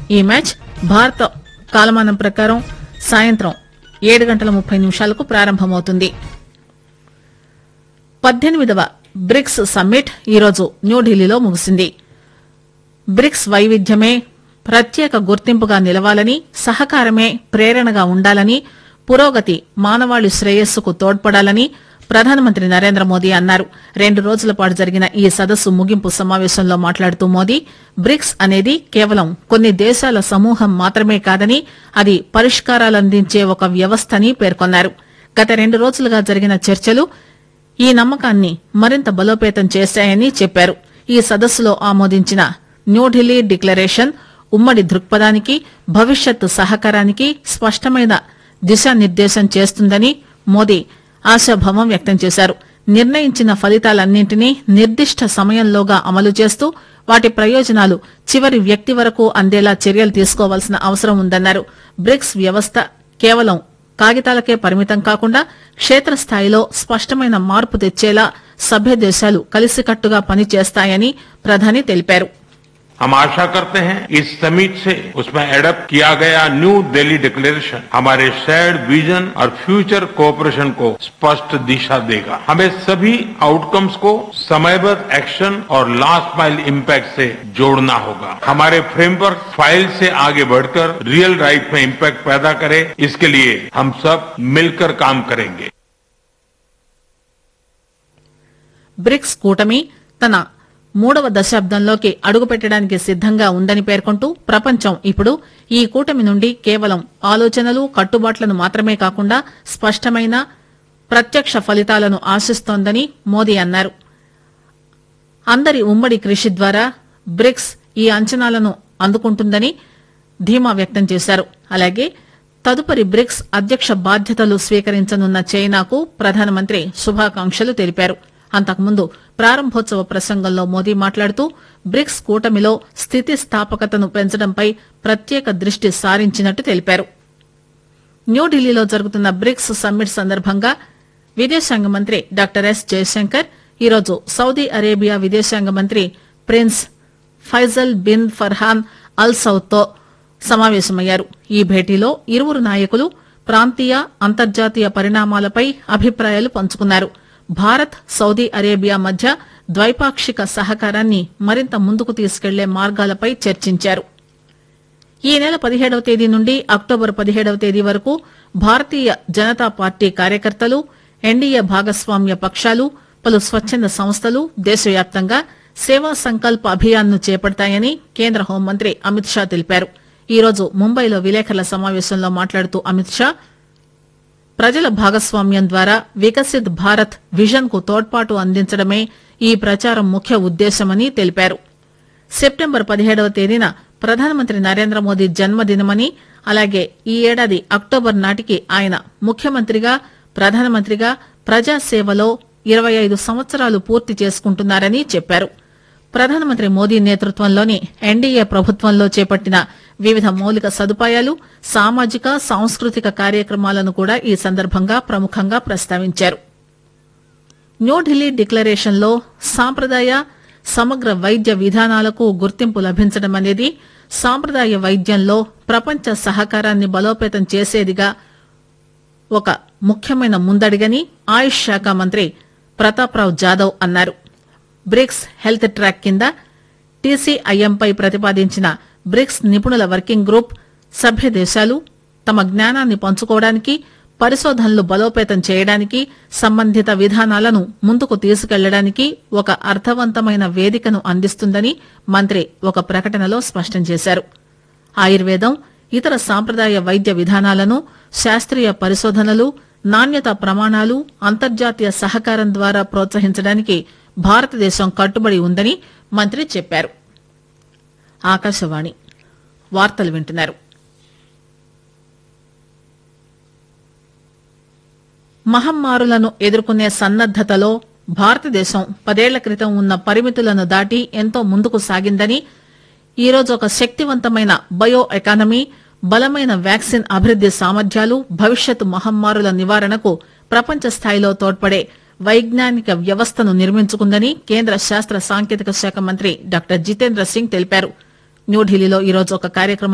ఈ మ్యాచ్ భారత కాలమానం ప్రకారం సాయంత్రం ఏడు గంటల ముప్పై నిమిషాలకు ప్రారంభమవుతుంది పద్దెనిమిదవ బ్రిక్స్ సమ్మిట్ ఈరోజు న్యూఢిల్లీలో ముగిసింది బ్రిక్స్ వైవిధ్యమే ప్రత్యేక గుర్తింపుగా నిలవాలని సహకారమే ప్రేరణగా ఉండాలని పురోగతి మానవాళి శ్రేయస్సుకు తోడ్పడాలని ప్రధానమంత్రి నరేంద్ర మోదీ అన్నారు రెండు రోజుల పాటు జరిగిన ఈ సదస్సు ముగింపు సమావేశంలో మాట్లాడుతూ మోదీ బ్రిక్స్ అనేది కేవలం కొన్ని దేశాల సమూహం మాత్రమే కాదని అది పరిష్కారాలందించే ఒక వ్యవస్థని పేర్కొన్నారు గత రెండు రోజులుగా జరిగిన చర్చలు ఈ నమ్మకాన్ని మరింత బలోపేతం చేశాయని చెప్పారు ఈ సదస్సులో ఆమోదించిన న్యూఢిల్లీ డిక్లరేషన్ ఉమ్మడి దృక్పథానికి భవిష్యత్తు సహకారానికి స్పష్టమైన దిశానిర్దేశం చేస్తుందని మోదీ ఆశాభావం వ్యక్తం చేశారు నిర్ణయించిన ఫలితాలన్నింటినీ నిర్దిష్ట సమయంలోగా అమలు చేస్తూ వాటి ప్రయోజనాలు చివరి వ్యక్తి వరకు అందేలా చర్యలు తీసుకోవాల్సిన అవసరం ఉందన్నారు బ్రిక్స్ వ్యవస్థ కేవలం కాగితాలకే పరిమితం కాకుండా క్షేత్రస్థాయిలో స్పష్టమైన మార్పు తెచ్చేలా సభ్య దేశాలు కలిసికట్టుగా పనిచేస్తాయని ప్రధాని తెలిపారు हम आशा करते हैं इस समिट से उसमें एडप्ट किया गया न्यू दिल्ली डिक्लेरेशन हमारे शेयर्ड विजन और फ्यूचर कोऑपरेशन को स्पष्ट दिशा देगा हमें सभी आउटकम्स को समयबद्ध एक्शन और लास्ट माइल इम्पैक्ट से जोड़ना होगा हमारे फ्रेमवर्क फाइल से आगे बढ़कर रियल लाइफ में इम्पैक्ट पैदा करे इसके लिए हम सब मिलकर काम करेंगे బ్రిక్స్ కూటమి తన మూడవ దశాబ్దంలోకి అడుగుపెట్టడానికి సిద్దంగా ఉందని పేర్కొంటూ ప్రపంచం ఇప్పుడు ఈ కూటమి నుండి కేవలం ఆలోచనలు కట్టుబాట్లను మాత్రమే కాకుండా స్పష్టమైన ప్రత్యక్ష ఫలితాలను ఆశిస్తోందని మోదీ అన్నారు అందరి ఉమ్మడి కృషి ద్వారా బ్రిక్స్ ఈ అంచనాలను అందుకుంటుందని ధీమా వ్యక్తం చేశారు అలాగే తదుపరి బ్రిక్స్ అధ్యక్ష బాధ్యతలు స్వీకరించనున్న చైనాకు ప్రధానమంత్రి శుభాకాంక్షలు తెలిపారు అంతకుముందు ప్రారంభోత్సవ ప్రసంగంలో మోదీ మాట్లాడుతూ బ్రిక్స్ కూటమిలో స్థితిస్థాపకతను పెంచడంపై ప్రత్యేక దృష్టి సారించినట్టు తెలిపారు న్యూఢిల్లీలో జరుగుతున్న బ్రిక్స్ సమ్మిట్ సందర్భంగా విదేశాంగ మంత్రి డాక్టర్ ఎస్ జయశంకర్ ఈరోజు సౌదీ అరేబియా విదేశాంగ మంత్రి prince Faisal bin Farhan Al Saud తో సమావేశమయ్యారు ఈ భేటీలో ఇరువురు నాయకులు ప్రాంతీయ అంతర్జాతీయ పరిణామాలపై అభిప్రాయాలు పంచుకున్నారు భారత్ సౌదీ అరేబియా మధ్య ద్వైపాక్షిక సహకారాన్ని మరింత ముందుకు తీసుకెళ్లే మార్గాలపై చర్చించారు ఈ నెల పదిహేడవ తేదీ నుండి అక్టోబర్ పదిహేడవ తేదీ వరకు భారతీయ జనతా పార్టీ కార్యకర్తలు ఎన్డీఏ భాగస్వామ్య పక్షాలు పలు స్వచ్చంద సంస్థలు దేశవ్యాప్తంగా సేవా సంకల్ప్ అభియాన్ ను చేపడతాయని కేంద్ర హోంమంత్రి అమిత్ షా తెలిపారు ఈ రోజు ముంబైలో విలేకరుల సమావేశంలో మాట్లాడుతూ అమిత్ షా ప్రజల భాగస్వామ్యం ద్వారా వికసిత్ భారత్ విజన్ కు తోడ్పాటు అందించడమే ఈ ప్రచారం ముఖ్య ఉద్దేశమని తెలిపారు సెప్టెంబర్ పదిహేడవ తేదీన ప్రధానమంత్రి నరేంద్ర మోదీ జన్మదినమని అలాగే ఈ ఏడాది అక్టోబర్ నాటికి ఆయన ముఖ్యమంత్రిగా ప్రధానమంత్రిగా ప్రజాసేవలో ఇరవై ఐదు సంవత్సరాలు పూర్తి చేసుకుంటున్నారని చెప్పారు ప్రధానమంత్రి మోదీ నేతృత్వంలోని ఎన్డీఏ ప్రభుత్వంలో చేపట్టిన వివిధ మౌలిక సదుపాయాలు సామాజిక సాంస్కృతిక కార్యక్రమాలను కూడా ఈ సందర్భంగా ప్రముఖంగా ప్రస్తావించారు న్యూఢిల్లీ డిక్లరేషన్లో సాంప్రదాయ సమగ్ర వైద్య విధానాలకు గుర్తింపు లభించడం అనేది సాంప్రదాయ వైద్యంలో ప్రపంచ సహకారాన్ని బలోపేతం చేసేదిగా ఒక ముఖ్యమైన ముందడిగని ఆయుష్ శాఖ మంత్రి ప్రతాప్రావ్ జాదవ్ అన్నారు బ్రిక్స్ హెల్త్ ట్రాక్ కింద టీసీఐఎంపై ప్రతిపాదించిన బ్రిక్స్ నిపుణుల వర్కింగ్ గ్రూప్ సభ్య దేశాలు తమ జ్ఞానాన్ని పంచుకోవడానికి పరిశోధనలు బలోపేతం చేయడానికి సంబంధిత విధానాలను ముందుకు తీసుకెళ్లడానికి ఒక అర్థవంతమైన వేదికను అందిస్తుందని మంత్రి ఒక ప్రకటనలో స్పష్టం చేశారు ఆయుర్వేదం ఇతర సాంప్రదాయ వైద్య విధానాలను శాస్త్రీయ పరిశోధనలు నాణ్యత ప్రమాణాలు అంతర్జాతీయ సహకారం ద్వారా ప్రోత్సహించడానికి భారతదేశం కట్టుబడి ఉందని మంత్రి చెప్పారు ఆకాశవాణి వార్తలు వింటున్నారు మహమ్మారులను ఎదుర్కొనే సన్నద్దతలో భారతదేశం పదేళ్ల క్రితం ఉన్న పరిమితులను దాటి ఎంతో ముందుకు సాగిందని ఈరోజు ఒక శక్తివంతమైన బయో ఎకానమీ బలమైన వ్యాక్సిన్ అభివృద్ది సామర్థ్యాలు భవిష్యత్ మహమ్మారుల నివారణకు ప్రపంచ స్థాయిలో తోడ్పడే వైజ్ఞానిక వ్యవస్థను నిర్మించుకుందని కేంద్ర శాస్త్ర సాంకేతిక శాఖ మంత్రి డాక్టర్ జితేంద్ర సింగ్ తెలిపారు న్యూఢిల్లీలో ఈరోజు ఒక కార్యక్రమం